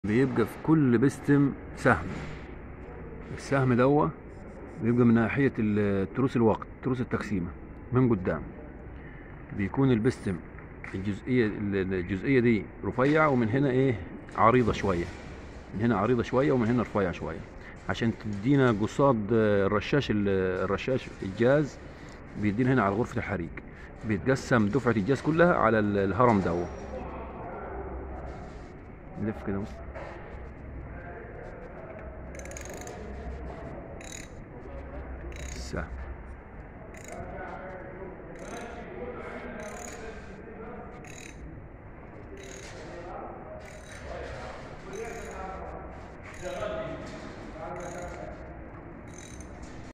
بيبقى في كل بستم سهم السهم دوا بيبقى من ناحية ال- تروس الوقت تروس التقسيمة من قدام بيكون البستم الجزئية ال- الجزئية دي رفيعة ومن هنا ايه عريضة شوية من هنا عريضة شوية ومن هنا رفيعة شوية عشان تدينا قصاد الرشاش ال- الرشاش الجاز بيدينا هنا على غرفة الحريق بيتقسم دفعة الجاز كلها على ال- الهرم دوا نلف كده بص السهم